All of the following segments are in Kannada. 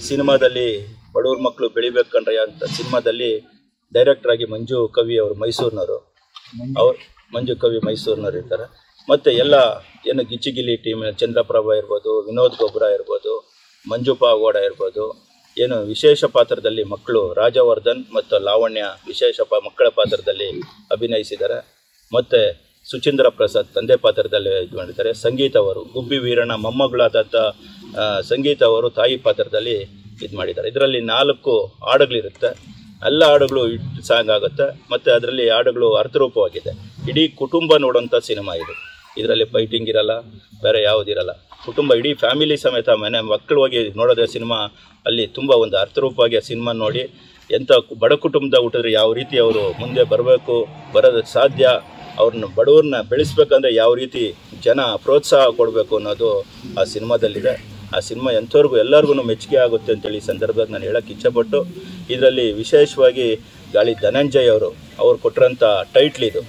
ಸಿನಿಮಾದಲ್ಲಿ ಬಡವ್ರ ಮಕ್ಕಳು ಬೆಳಿಬೇಕಂಡ್ರೆ ಅಂತ ಸಿನಿಮಾದಲ್ಲಿ ಡೈರೆಕ್ಟರ್ ಆಗಿ ಮಂಜು ಕವಿ ಅವರು ಮೈಸೂರಿನವರು ಅವ್ರು ಮಂಜು ಕವಿ ಮೈಸೂರಿನವ್ರು ಇರ್ತಾರೆ ಮತ್ತು ಎಲ್ಲ ಏನು ಗಿಚ್ಚಿಗಿಲಿ ಟೀಮ್ ಚಂದ್ರಪ್ರಭಾ ಇರ್ಬೋದು ವಿನೋದ್ ಗೊಬ್ರ ಇರ್ಬೋದು ಮಂಜು ಪಾಗೋಡ ಇರ್ಬೋದು ಏನು ವಿಶೇಷ ಪಾತ್ರದಲ್ಲಿ ಮಕ್ಕಳು ರಾಜವರ್ಧನ್ ಮತ್ತು ಲಾವಣ್ಯ ವಿಶೇಷ ಪ ಮಕ್ಕಳ ಪಾತ್ರದಲ್ಲಿ ಅಭಿನಯಿಸಿದ್ದಾರೆ ಮತ್ತು ಸುಚೀಂದ್ರ ಪ್ರಸಾದ್ ತಂದೆ ಪಾತ್ರದಲ್ಲಿ ಇದು ಮಾಡಿದ್ದಾರೆ ಸಂಗೀತ ಅವರು ಗುಬ್ಬಿ ವೀರಣ್ಣ ಮೊಮ್ಮಗಳಾದಂಥ ಆ, ಸಂಗೀತ ಅವರು ತಾಯಿ ಪಾತ್ರದಲ್ಲಿ ಇದು ಮಾಡಿದ್ದಾರೆ ಇದರಲ್ಲಿ ನಾಲ್ಕು ಹಾಡುಗಳಿರುತ್ತೆ ಎಲ್ಲ ಹಾಡುಗಳು ಹಿಟ್ ಸಾಂಗ್ ಆಗುತ್ತೆ ಮತ್ತು ಅದರಲ್ಲಿ ಹಾಡುಗಳು ಅರ್ಥರೂಪವಾಗಿದೆ ಇಡೀ ಕುಟುಂಬ ನೋಡೋಂಥ ಸಿನಿಮಾ ಇದು ಇದರಲ್ಲಿ ಫೈಟಿಂಗ್ ಇರಲ್ಲ ಬೇರೆ ಯಾವುದಿರಲ್ಲ ಕುಟುಂಬ ಇಡೀ ಫ್ಯಾಮಿಲಿ ಸಮೇತ ಮನೆ ಮಕ್ಕಳು ಹೋಗಿ ನೋಡೋದೇ ಸಿನಿಮಾ ಅಲ್ಲಿ ತುಂಬ ಒಂದು ಅರ್ಥರೂಪವಾಗಿ ಆ ಸಿನಿಮಾ ನೋಡಿ ಎಂಥ ಕು- ಬಡ ಕುಟುಂಬದ ಹುಟ್ಟಿದ್ರೆ ಯಾವ ರೀತಿ ಅವರು ಮುಂದೆ ಬರಬೇಕು ಬರೋದಕ್ಕೆ ಸಾಧ್ಯ ಅವ್ರನ್ನ ಬಡವ್ರನ್ನ ಬೆಳೆಸ್ಬೇಕಂದ್ರೆ ಯಾವ ರೀತಿ ಜನ ಪ್ರೋತ್ಸಾಹ ಕೊಡಬೇಕು ಅನ್ನೋದು ಆ ಸಿನಿಮಾದಲ್ಲಿದೆ ಆ ಸಿನಿಮಾ ಎಂಥವ್ರಿಗೂ ಎಲ್ಲರಿಗೂ ಮೆಚ್ಚುಗೆ ಆಗುತ್ತೆ ಅಂತೇಳಿ ಈ ಸಂದರ್ಭದಲ್ಲಿ ನಾನು ಹೇಳೋಕ್ಕೆ ಇಚ್ಛೆಪಟ್ಟು ಇದರಲ್ಲಿ ವಿಶೇಷವಾಗಿ ಗಾಳಿ ಧನಂಜಯ್ ಅವರು ಅವ್ರು ಕೊಟ್ಟಿರೋಂಥ ಟೈಟ್ಲ್ ಇದು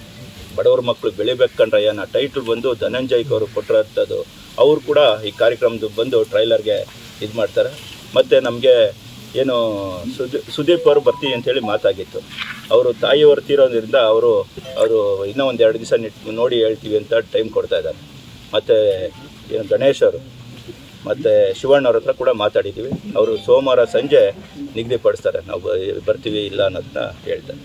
ಬಡವ್ರ ಮಕ್ಕಳು ಬೆಳಿಬೇಕಂಡ್ರೆ ಏನು ಟೈಟ್ಲ್ ಬಂದು ಧನಂಜಯ್ ಅವರು ಕೊಟ್ಟಿರೋಂಥದ್ದು ಅವರು ಕೂಡ ಈ ಕಾರ್ಯಕ್ರಮದ ಬಂದು ಟ್ರೈಲರ್ಗೆ ಇದು ಮಾಡ್ತಾರೆ ಮತ್ತು ನಮಗೆ ಏನು ಸುದೀಪ್ ಸುದೀಪ್ ಅವರು ಬರ್ತೀವಿ ಅಂತೇಳಿ ಮಾತಾಗಿತ್ತು ಅವರು ತಾಯಿಯವರು ತೀರೋದ್ರಿಂದ ಅವರು ಅವರು ಇನ್ನೂ ಒಂದು ಎರಡು ದಿವಸ ನೋಡಿ ಹೇಳ್ತೀವಿ ಅಂತ ಟೈಮ್ ಕೊಡ್ತಾ ಇದ್ದಾರೆ ಮತ್ತು ಏನು ಗಣೇಶ್ ಅವರು ಮತ್ತು ಶಿವಣ್ಣ ಅವ್ರ ಹತ್ರ ಕೂಡ ಮಾತಾಡಿದ್ದೀವಿ ಅವರು ಸೋಮವಾರ ಸಂಜೆ ನಿಗದಿಪಡಿಸ್ತಾರೆ ನಾವು ಬ- ಬರ್ತೀವಿ ಇಲ್ಲ ಅನ್ನೋದನ್ನ ಹೇಳ್ತಾರೆ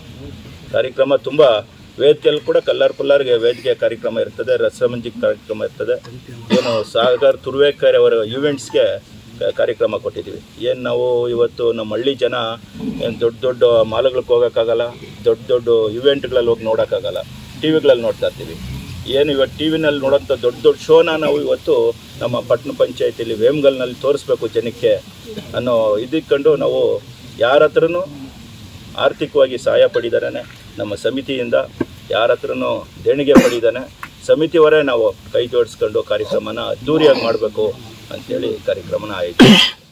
ಕಾರ್ಯಕ್ರಮ ತುಂಬ ವೇದಿಕೆಯಲ್ಲಿ ಕೂಡ ಕಲ್ಲರ್ ಪುಲ್ಲಾರ್ಗೆ ವೇದಿಕೆ ಕಾರ್ಯಕ್ರಮ ಇರ್ತದೆ ರಸಮಂಜಿ ಕಾರ್ಯಕ್ರಮ ಇರ್ತದೆ ಏನು ಸಾಗರ್ ತುರ್ವೇಕರ್ ಅವರ ಈವೆಂಟ್ಸ್ಗೆ ಕ- ಕಾರ್ಯಕ್ರಮ ಕೊಟ್ಟಿದ್ದೀವಿ ಏನು ನಾವು ಇವತ್ತು ನಮ್ಮ ಹಳ್ಳಿ ಜನ ಏನು ದೊಡ್ಡ ದೊಡ್ಡ ಮಾಲ್ಗಳಿಗೆ ಹೋಗೋಕ್ಕಾಗಲ್ಲ ದೊಡ್ಡ ದೊಡ್ಡ ಇವೆಂಟ್ಗಳಲ್ಲಿ ಹೋಗಿ ನೋಡೋಕ್ಕಾಗಲ್ಲ ಟಿ ವಿಗಳಲ್ಲಿ ನೋಡ್ತಾ ಇರ್ತೀವಿ ಏನು ಇವತ್ತು ಟಿ ವಿನಲ್ಲಿ ನೋಡೋಂಥ ದೊಡ್ಡ ದೊಡ್ಡ ಶೋನ ನಾವು ಇವತ್ತು ನಮ್ಮ ಪಟ್ಟಣ ಪಂಚಾಯತಿಲಿ ವೇಮ್ಗಲ್ನಲ್ಲಿ ತೋರಿಸ್ಬೇಕು ಜನಕ್ಕೆ ಅನ್ನೋ ಇದಿಟ್ಕೊಂಡು ನಾವು ಯಾರ ಹತ್ರನೂ ಆರ್ಥಿಕವಾಗಿ ಸಹಾಯ ಪಡಿದಾರೆ ನಮ್ಮ ಸಮಿತಿಯಿಂದ ಯಾರ ಹತ್ರನೂ ದೇಣಿಗೆ ಪಡಿದಾನೆ ಸಮಿತಿಯವರೇ ನಾವು ಕೈ ಜೋಡಿಸ್ಕೊಂಡು ಕಾರ್ಯಕ್ರಮನ ಅದ್ದೂರಿಯಾಗಿ ಮಾಡಬೇಕು ಅಂತೇಳಿ ಕಾರ್ಯಕ್ರಮನ ಆಯಿತು